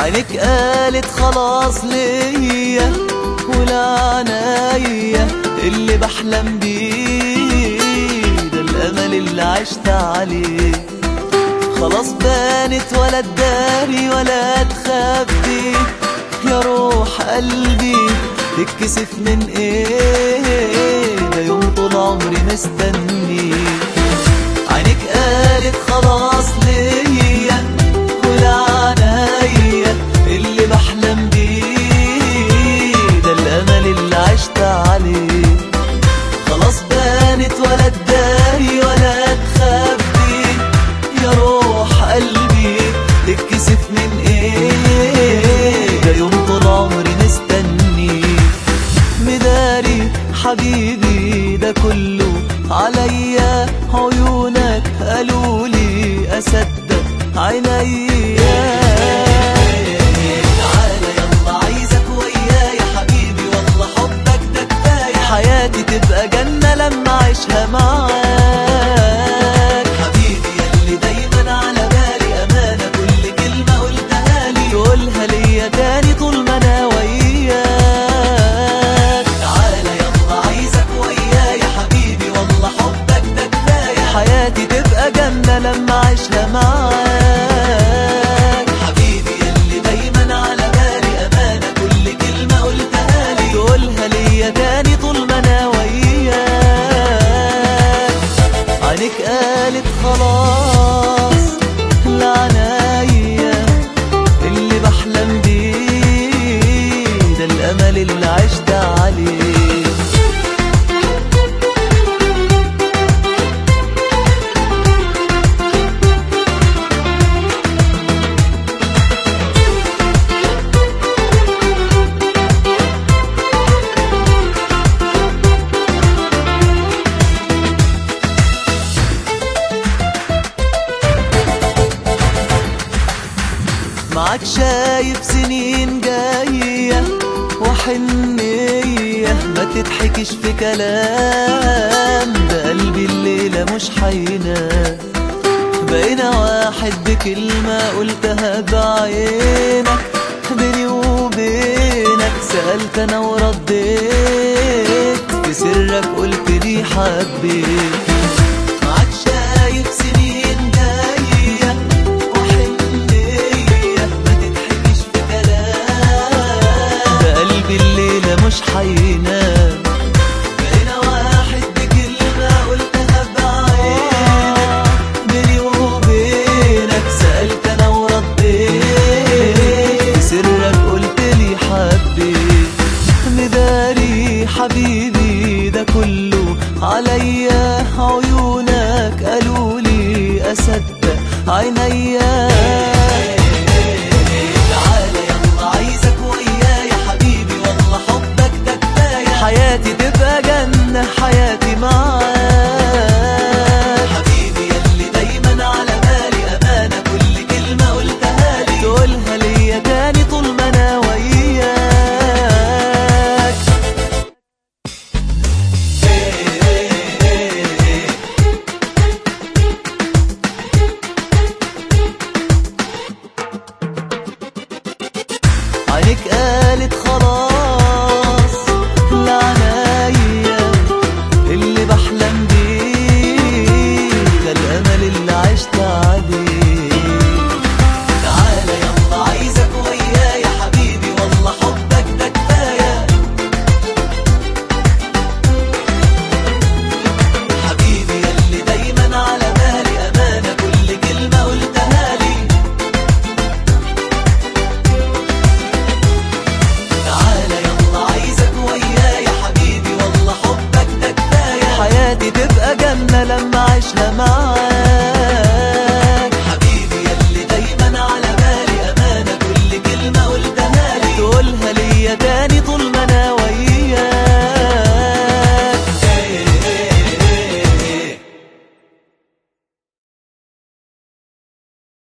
عينك قالت خلاص ليا والعناية اللي بحلم بيه ده الأمل اللي عشت عليه خلاص بانت ولا تداري ولا تخبي يا روح قلبي تتكسف من ايه ده يوم طول عمري مستني عينك قالت خلاص ليا والعناية اللي بحلم بيه ده الامل اللي عشت عليه خلاص بانت ولا تداري ولا تخبي يا روح قلبي تتكسف من ايه ده يوم طول عمري مستني مداري حبيبي ده كله عليا عيونك قالوا لي اصدق عينيا تعالى يلا عايزك ويايا حبيبي والله حبك ده كفايه حياتي تبقى جنه لما اعيشها معاك حبيبي يلي دايما على بالي امانه كل كلمه قلتها لي تقولها ليا تاني طول ما انا وياك تعالى يلا عايزك ويايا حبيبي والله حبك ده كفايه حياتي تبقى جنه لما اعيشها معاك حبيبي يلي دايما على بالي امانه كل كلمه قلتها لي تقولها ليا تاني طول ما انا وياك عينك قالت خلاص لعنايا اللي بحلم بيه ده الامل اللي عشت عليه معاك شايف سنين جاية وحنية ما تضحكش في كلام ده قلبي الليلة مش حينام بقينا واحد بكلمة قلتها بعينك بيني وبينك سألت أنا ورديت في سرك قلت لي حبيت معاك شايف سنين جاية وحنية ما تضحكش في كلام ده قلبي الليلة مش حينام بقينا واحد بكلمة قلتها بعينك بيني وبينك سألت أنا ورديت سرك قلت لي حبيت مداري حبيبي ده كله عليا عيونك قالوا لي أصدق عينيا